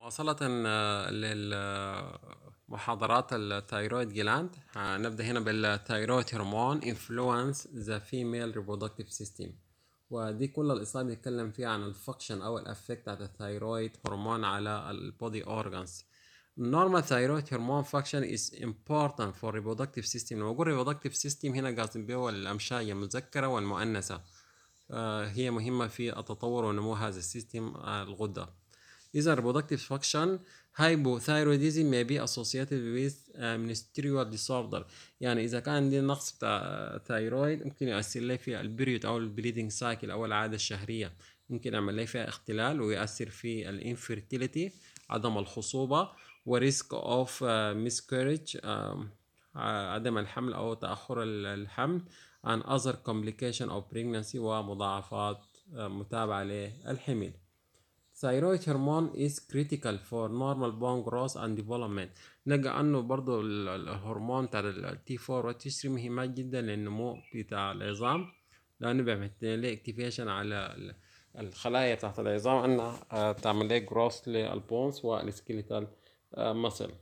مواصلة آه، للمحاضرات الثايرويد جلاند نبدأ هنا بالثايرويد هرمون influence the female reproductive system ودي كل الإصابة بنتكلم فيها عن الفكشن أو الأفكت بتاعت الثايرويد هرمون على البودي organs normal thyroid hormone function is important for reproductive system لما أقول reproductive system هنا قصدي به الأمشاج المذكرة والمؤنثة آه، هي مهمة في التطور ونمو هذا السيستم الغدة إذا reproductive function hypothyroidism may be associated with uh, menstrual disorder يعني إذا كان عندي نقص بتاع ثايرويد ممكن يؤثر لي في البريود أو البليدنج سايكل أو العادة الشهرية ممكن يعمل لي فيها اختلال ويؤثر في الانفيرتيليتي عدم الخصوبة وريسك اوف miscarriage um, عدم الحمل أو تأخر الحمل and other complication of pregnancy ومضاعفات uh, متابعة للحمل thyroid hormone is critical for normal bone growth and development نلقى انه برضو الهرمون بتاع التي 4 والتي 3 مهمات جدا للنمو بتاع العظام لانه بيعمل لي اكتيفيشن على الخلايا بتاعت العظام انها تعمل لي جروث للبونز والسكيليتال مسل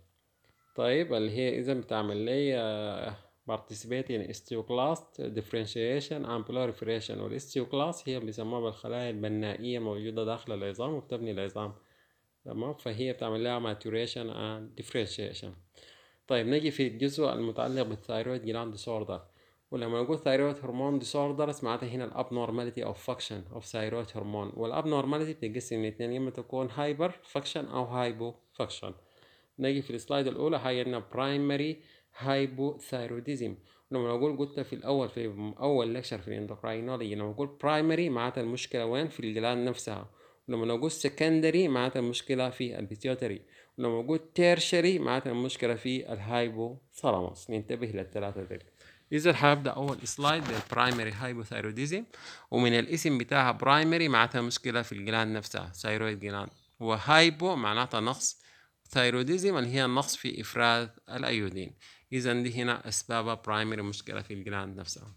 طيب اللي هي اذا بتعمل لي participate in osteoclast differentiation and proliferation والاستيوكلاست هي بيسموها بالخلايا البنائية موجودة داخل العظام وبتبني العظام تمام فهي بتعمل لها maturation and differentiation طيب نجي في الجزء المتعلق بالثايرويد جلاند ديسوردر ولما نقول ثايرويد هرمون ديسوردر معناتها هنا الابنورماليتي اوف فاكشن اوف ثايرويد هرمون والابنورماليتي بتنقسم لاثنين اما تكون هايبر فاكشن او هايبو فاكشن نجي في السلايد الاولى هي عندنا برايمري هايبوثايروديزم لما نقول قلت في الاول في اول لكشر في الاندوكراينولوجي لما نقول برايمري معناتها المشكله وين في الجلاند نفسها ولما نقول سكندري معناتها المشكله في البيتيوتري ولما نقول تيرشري معناتها المشكله في الهايبوثالاموس ننتبه للثلاثه دول إذا هبدأ أول سلايد بالبرايمري هايبوثايروديزم ومن الاسم بتاعها برايمري معناتها مشكلة في الجلاند نفسها ثايرويد جلاند وهايبو معناتها نقص ثايروديزم اللي هي النقص في إفراز الأيودين إذا دي هنا أسبابها برايمري مشكلة في الجلاند نفسها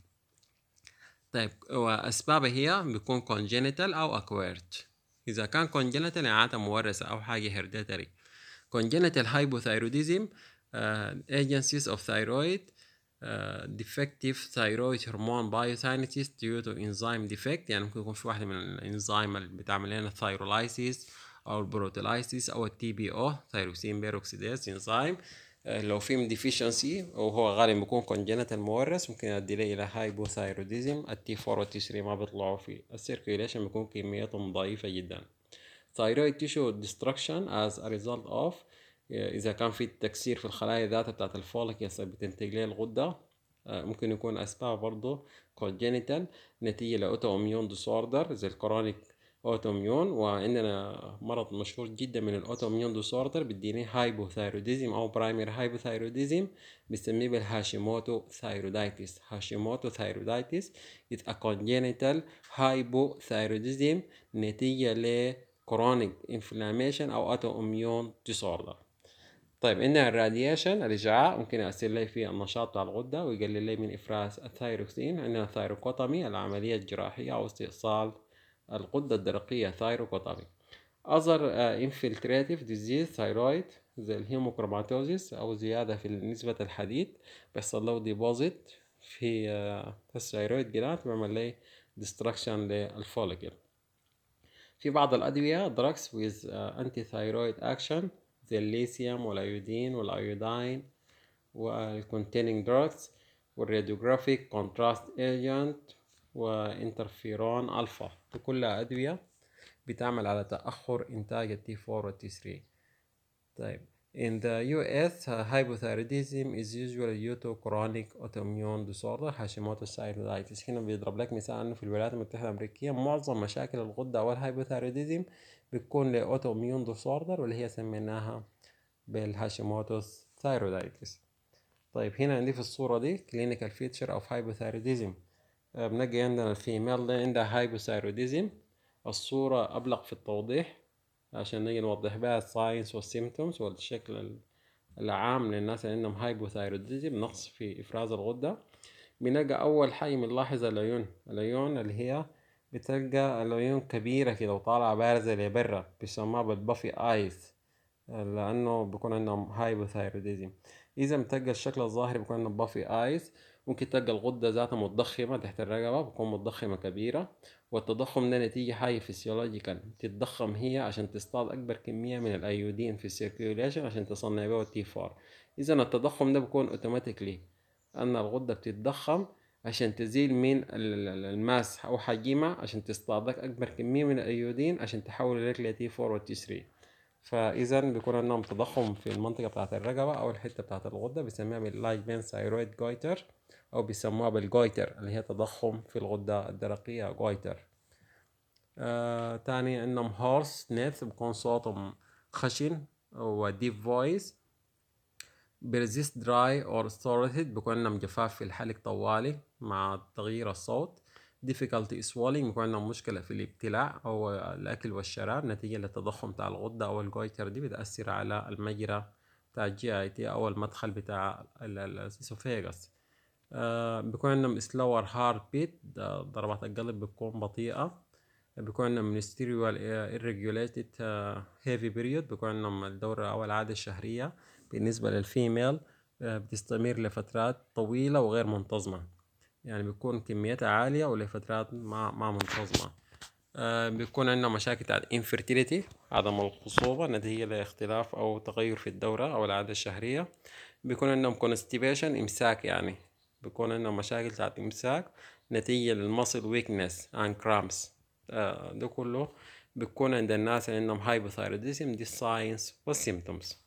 طيب وأسبابها هي بيكون congenital أو acquired إذا كان congenital يعني عادة مورثة أو حاجة hereditary congenital hypothyroidism uh, agencies of thyroid uh, defective thyroid hormone biokinesis due to enzyme defect يعني ممكن يكون في واحدة من الانزيم اللي بتعمل لنا الثايرولايسيس أو البروتولايسيس أو التي بي أو ثايروسين بيروكسيديز انزيم لو في ديفيشنسي وهو غالبا بيكون كونجنتال مورث ممكن يؤدي لي الى هايبوثايروديزم التي 4 والتي 3 ما بيطلعوا في السيركيوليشن بيكون كميتهم ضعيفه جدا thyroid tissue destruction as a result of اذا كان في تكسير في الخلايا ذاتها بتاعت الفوليكلز بتنتج لي الغده ممكن يكون اسباب برضه congenital نتيجه لاوتو اميون ديسوردر زي الكرونيك اوتوميون وعندنا مرض مشهور جدا من الاوتوميون ديسوردر بيديني هايبوثايروديزم او برايمري هايبوثايروديزم بنسميه بالهاشيموتو ثايرودايتس هاشيموتو ثايرودايتس is a congenital hypothyroidism نتيجة ل chronic inflammation او اوتوميون ديسوردر طيب عندنا الراديشن الإشعاع ممكن يأثر لي في النشاط بتاع الغدة ويقلل لي من إفراز الثايروكسين عندنا الثايروكوتومي العملية الجراحية أو استئصال الغدة الدرقية ثايروكوتامي other uh, infiltrative disease thyroid زي الهيموكروماتوزيس أو زيادة في نسبة الحديد بيحصل له ديبوزيت في uh, الثايرويد جلاند بيعمل لي destruction للفوليكل في بعض الأدوية drugs with uh, anti-thyroid action زي الليثيوم والأيودين والأيودين والcontaining drugs والراديوجرافيك contrast agent وانترفيرون الفا دي كلها ادويه بتعمل على تاخر انتاج التي 4 والتي 3 طيب In the US, uh, hypothyroidism is usually due to chronic autoimmune disorder Hashimoto's thyroiditis. هنا بيضرب لك مثال انه في الولايات المتحدة الأمريكية معظم مشاكل الغدة أو الهايبوثايروديزم بتكون لأوتوميون ديسوردر واللي هي سميناها بالهاشيموتوس ثايرودايتس. طيب هنا عندي في الصورة دي clinical feature of hypothyroidism. بنجي عندنا الفيميل ده عندها هايبوثايروديزم الصورة أبلغ في التوضيح عشان نجي نوضح بها الساينس والسيمتومز والشكل العام للناس اللي عندهم هايبوثايروديزم نقص في إفراز الغدة بنلقى أول حاجة بنلاحظ العيون العيون اللي هي بتلقى العيون كبيرة كده وطالعة بارزة لبرا بيسموها بالبافي آيز لأنه بيكون عندهم هايبوثايروديزم إذا بتلقى الشكل الظاهري بيكون عندهم بافي آيز ممكن تلقى الغدة ذاتها متضخمة تحت الرقبة بتكون متضخمة كبيرة والتضخم ده نتيجة حاجة فيسيولوجيكال تتضخم هي عشان تصطاد أكبر كمية من الأيودين في السيركيوليشن عشان تصنع بيه التي فور إذا التضخم ده بيكون أوتوماتيكلي أن الغدة بتتضخم عشان تزيل من الماس أو حجمها عشان تصطادك أكبر كمية من الأيودين عشان تحول لك لتي فور والتي ثري فاذا بيكون عندهم تضخم في المنطقه بتاعه الرقبه او الحته بتاعه الغده بيسميها باللايك بين ثايرويد جويتر او بيسموها بالجويتر اللي هي تضخم في الغده الدرقيه جويتر آه تاني عندهم هورس نيث بيكون صوتهم خشن وديب فويس بيرزيست دراي اور ستورتد بيكون عندهم جفاف في الحلق طوالي مع تغيير الصوت difficulty swallowing بيكون عندهم مشكلة في الابتلاع أو الأكل والشراب نتيجة للتضخم بتاع الغدة أو الجويتر دي بتأثر على المجرى بتاع الجي اي تي أو المدخل بتاع الاسوفيغاس آه بيكون عندهم slower heart beat ضربات القلب بتكون بطيئة بيكون عندهم ministerial irregulated heavy period بيكون عندهم الدورة أو العادة الشهرية بالنسبة للفيميل بتستمر لفترات طويلة وغير منتظمة يعني بيكون كميتها عالية ولفترات ما ما منتظمة آه بيكون عندنا مشاكل بتاعت infertility عدم الخصوبة نتيجة لاختلاف أو تغير في الدورة أو العادة الشهرية بيكون عندهم constipation إمساك يعني بيكون عندهم مشاكل بتاعت إمساك نتيجة للمصل ويكنس and cramps آه ده كله بيكون عند الناس اللي عندهم hypothyroidism دي الساينس والسيمتومز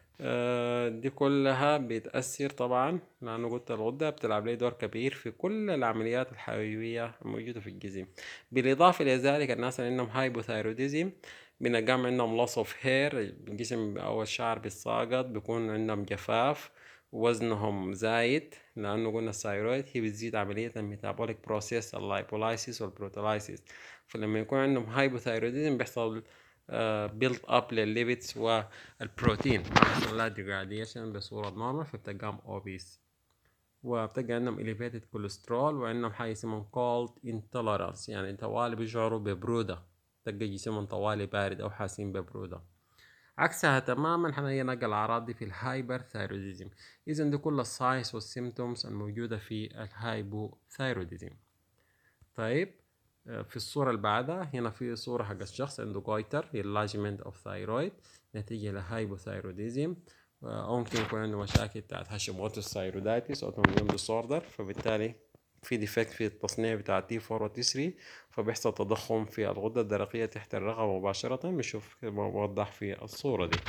دي كلها بتأثر طبعا لأنه قلت الغدة بتلعب لي دور كبير في كل العمليات الحيوية الموجودة في الجسم بالإضافة إلى ذلك الناس اللي عندهم هايبوثايروديزم بنقام عندهم loss of hair الجسم أو الشعر بيتساقط بيكون عندهم جفاف وزنهم زايد لأنه قلنا الثايرويد هي بتزيد عملية الميتابوليك بروسيس اللايبولايسيس والبروتولايسيس فلما يكون عندهم هايبوثايروديزم بيحصل بيلد اب للليبيدز والبروتين بيحصل لها ديجراديشن بصورة نورمال فبتلقاهم اوبيس وبتلقى عندهم elevated كوليسترول وعندهم حاجة اسمها cold intolerance يعني طوالي بيشعروا ببرودة تلقى جسمهم طوالي بارد أو حاسين ببرودة عكسها تماما حنلاقي نلقى الأعراض دي في الهايبر ثايروديزم إذا دي كل الساينس والسيمتومز الموجودة في الهايبوثايروديزم طيب في الصورة اللي بعدها هنا في صورة حق الشخص عنده جويتر enlargement of thyroid نتيجة لهايبوثايروديزم أو ممكن يكون عنده مشاكل بتاعت هاشيموتوس ثايرودايتس أوتوميون ديسوردر فبالتالي في ديفكت في التصنيع بتاع تي 4 و تي 3 فبيحصل تضخم في الغدة الدرقية تحت الرقبة مباشرة بنشوف موضح في الصورة دي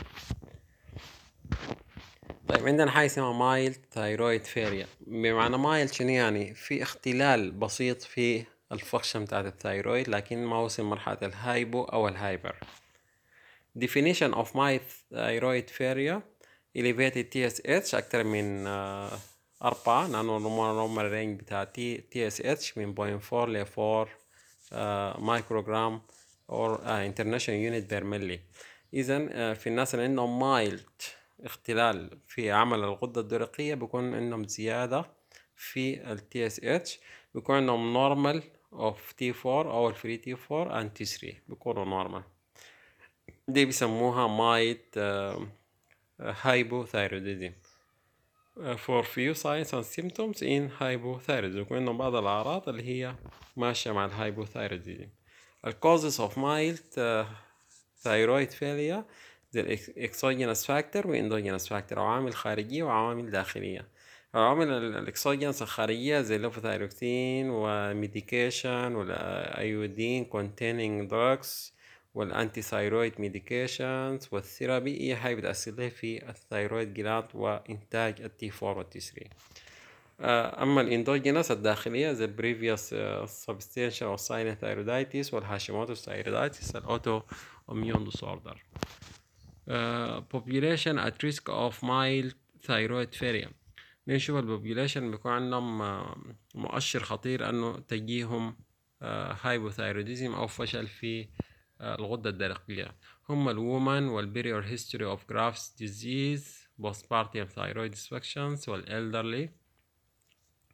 طيب عندنا حاجة اسمها مايل ثايرويد فيريا بمعنى مايل شنو يعني في اختلال بسيط في الفخشة بتاعت الثايرويد لكن ما وصل مرحلة الهايبو أو الهايبر definition of my thyroid failure elevated TSH أكتر من أربعة لأنه نورمال رينج بتاع TSH من بوينت فور لفور مايكروغرام أو international unit per milli إذا في الناس اللي عندهم مايلد اختلال في عمل الغدة الدرقية بيكون عندهم زيادة في ال TSH بيكون عندهم normal of T4 أو الفري T4 and T3 بيكونوا نورمال دي بيسموها مايت hypothyroidism for few signs and symptoms in hypothyroidism يكون عندهم بعض الأعراض اللي هي ماشية مع الهايبوثايروديزم ال causes of mild uh, thyroid failure زي exogenous factor و endogenous factor عوامل خارجية وعوامل داخلية العوامل الاكسوجينس الخارجية زي اللوفوثايروكسين وميديكيشن والايودين containing drugs والانتي ثايرويد ميديكيشنز والثيرابي هي حاجة بتأثر لها في الثايرويد جلاند وإنتاج التي 4 والتي 3 أما الإندوجينس الداخلية زي البريفيوس سبستانشال أو ساينة ثايرودايتس والهاشيموتوس ثايرودايتس الأوتو إميون ديسوردر population at risk of mild thyroid failure نشوف البوبيوليشن بيكون عندهم مؤشر خطير انه تجيهم هايبوثايروديزم او فشل في الغدة الدرقية هم الومن والبريور هيستوري اوف جرافس ديزيز postpartum thyroid dysfunctions والelderly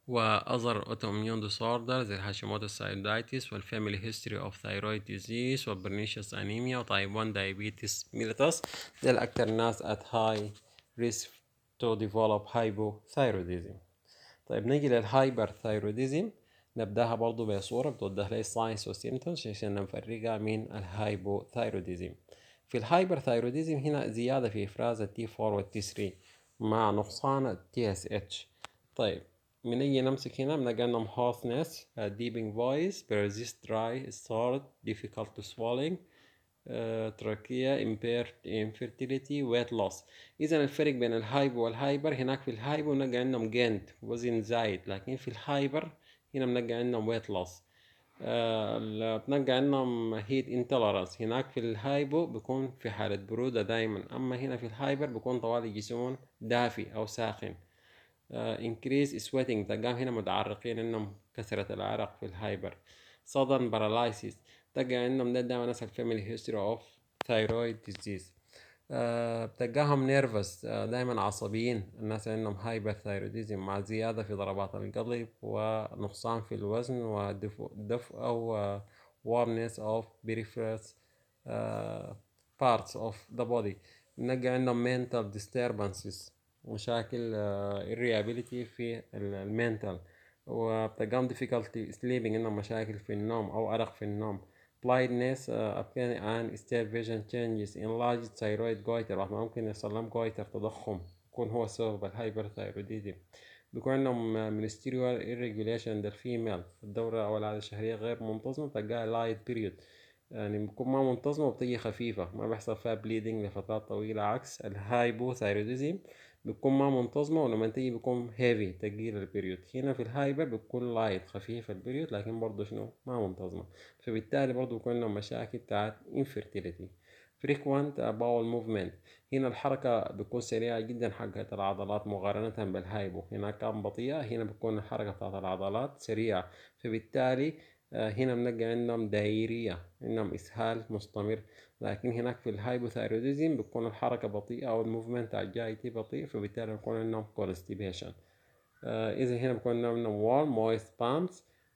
وأذر autoimmune disorders زي الهاشيموتو ثايرويدايتس والفاميلي هيستوري اوف ثايرويد ديزيز وبرنيشيوس انيميا وتايب 1 diabetes mellitus دي الأكتر ناس at high risk to develop hypothyroidism طيب نيجي للهايبر ثايروديزم نبداها برضو بصورة بتوضح لي ساينس وسيمتومز عشان نفرقها من الهايبوثايروديزم في الهايبر ثايروديزم هنا زيادة في إفراز التي 4 والتي 3 مع نقصان التي اس اتش طيب بنيجي نمسك هنا بنلقى عندهم hoarseness, uh, deeping voice, persist dry, start, difficult to swallowing, uh, trachea, impaired infertility, weight loss. إذا الفرق بين الهايبو والهايبر هناك في الهايبو بنلقى عندهم جينت وزن زايد لكن في الهايبر هنا بنلقى عندهم weight loss. آه بنلقى عندهم heat intolerance هناك في الهايبو بيكون في حالة برودة دايما أما هنا في الهايبر بيكون طوالي جسمهم دافي أو ساخن. increase sweating تلقاهم هنا متعرقين انهم كثرة العرق في الهايبر sudden paralysis تلقى عندهم ده دائما ناس الفاميلي هيستوري اوف ثايرويد ديزيز بتلقاهم نيرفس دائما عصبيين الناس عندهم هايبر ثايروديزم مع زيادة في ضربات القلب ونقصان في الوزن ودفء أو warmness of peripheral uh, parts of the body نلقى عندهم mental disturbances مشاكل irritability في المنتال وبتلقاهم difficulty sleeping عندهم مشاكل في النوم أو أرق في النوم blindness appearing and state vision changes enlarged thyroid goiter واحد ممكن يحصل لهم goiter تضخم يكون هو سبب الهايبرثايروديزم بيكون عندهم ministerial irregulation عند الفيميل الدورة أو العادة الشهرية غير منتظمة بتلقاها light period يعني بتكون ما منتظمة وبتيجي خفيفة ما بيحصل فيها bleeding لفترات طويلة عكس الهايبوثايروديزم بتكون ما منتظمة ولما تيجي بيكون هيفي تقيل البريود هنا في الهايبر بتكون لايت خفيف البريود لكن برضه شنو ما منتظمة فبالتالي برضه بيكون لهم مشاكل بتاعت infertility frequent bowel movement هنا الحركة بتكون سريعة جدا حقت العضلات مقارنة بالهايبو هنا كان بطيئة هنا بتكون الحركة بتاعت العضلات سريعة فبالتالي هنا بنلقى عندهم دايرية عندهم إسهال مستمر لكن هناك في الهايبوثايروديزم بتكون الحركة بطيئة أو الموفمنت الجايتي بطيء فبالتالي بيكون عندهم كونستيبيشن آه إذا هنا بيكون عندهم warm moist palms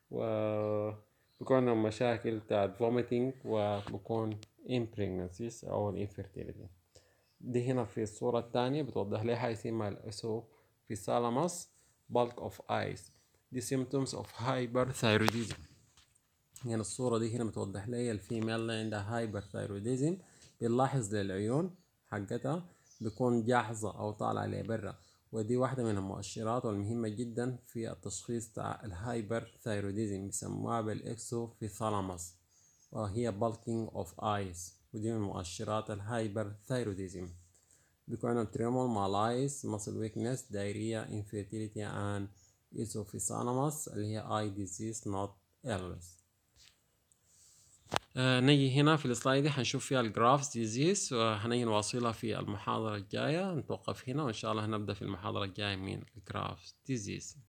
و بيكون عندهم مشاكل بتاعت vomiting وبكون impregnancies أو infertility دي هنا في الصورة الثانية بتوضح لي حاجة اسمها الأسو في سالاموس bulk of eyes دي symptoms of hyperthyroidism يعني الصورة دي هنا بتوضح لي الفيميل اللي عندها هايبر ثايروديزم بنلاحظ للعيون حقتها بيكون جاحظة أو طالعة لبرا ودي واحدة من المؤشرات والمهمة جدا في التشخيص بتاع الهايبر ثايروديزم بيسموها بالإكسو في ثالاموس وهي bulking of eyes ودي من مؤشرات الهايبر ثايروديزم بيكون عندهم tremor malaise muscle weakness diarrhea infertility and isophysanomos اللي هي eye disease not illness آه نيجي هنا في السلايد دي هنشوف فيها الجرافز ديزيز وهنيجي نواصلها في المحاضرة الجاية نتوقف هنا وإن شاء الله هنبدأ في المحاضرة الجاية من الجرافز ديزيز